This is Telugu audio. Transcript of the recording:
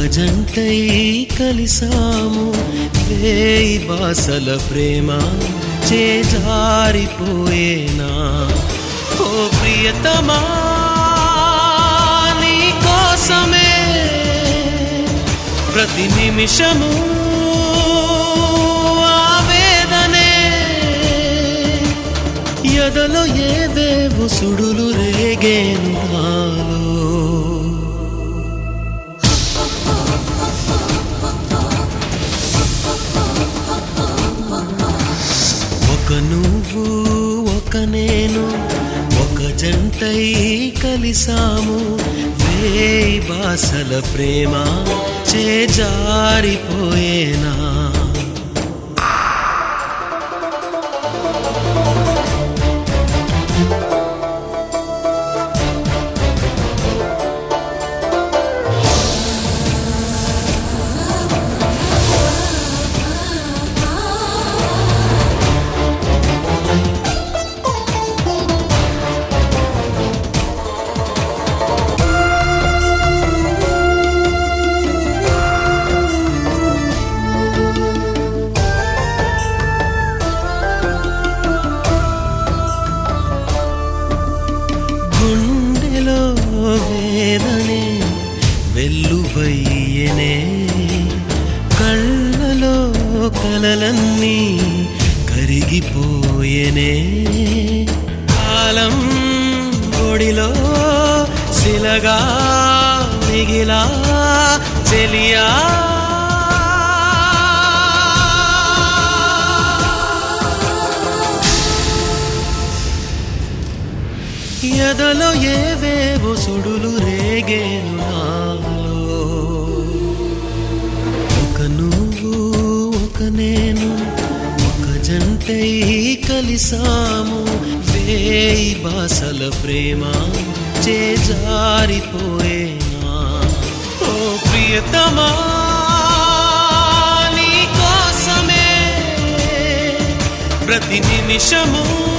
జంటై కలిసాము వేయి బాసల ప్రేమ చేజారిపోయేనా ఓ ప్రియతమా నీ కోసమే ప్రతి నిమిషము ఆవేదనే ఎదలో ఏవేవు సుడులు రేగేను నాలో ఒక నువ్వు ఒక నేను ఒక జంటై కలిసాము వేయి బాసల ప్రేమ చేజారిపోయేనా గుండెలో వేదనే వెల్లువయ్యనే కళ్ళలో కలలన్నీ కరిగిపోయెనే కాలం ఒడిలో శిలగా మిగిలా చెలియా ఎదలో ఏవేవో సుడులు రేగేను నాలో ఒక నువ్వు ఒక నేను ఒక జంటై కలిసాము వేయి బాసల ప్రేమ చేజారిపోయేనా ఓ ప్రియతమా నీ కోసమే ప్రతి నిమిషము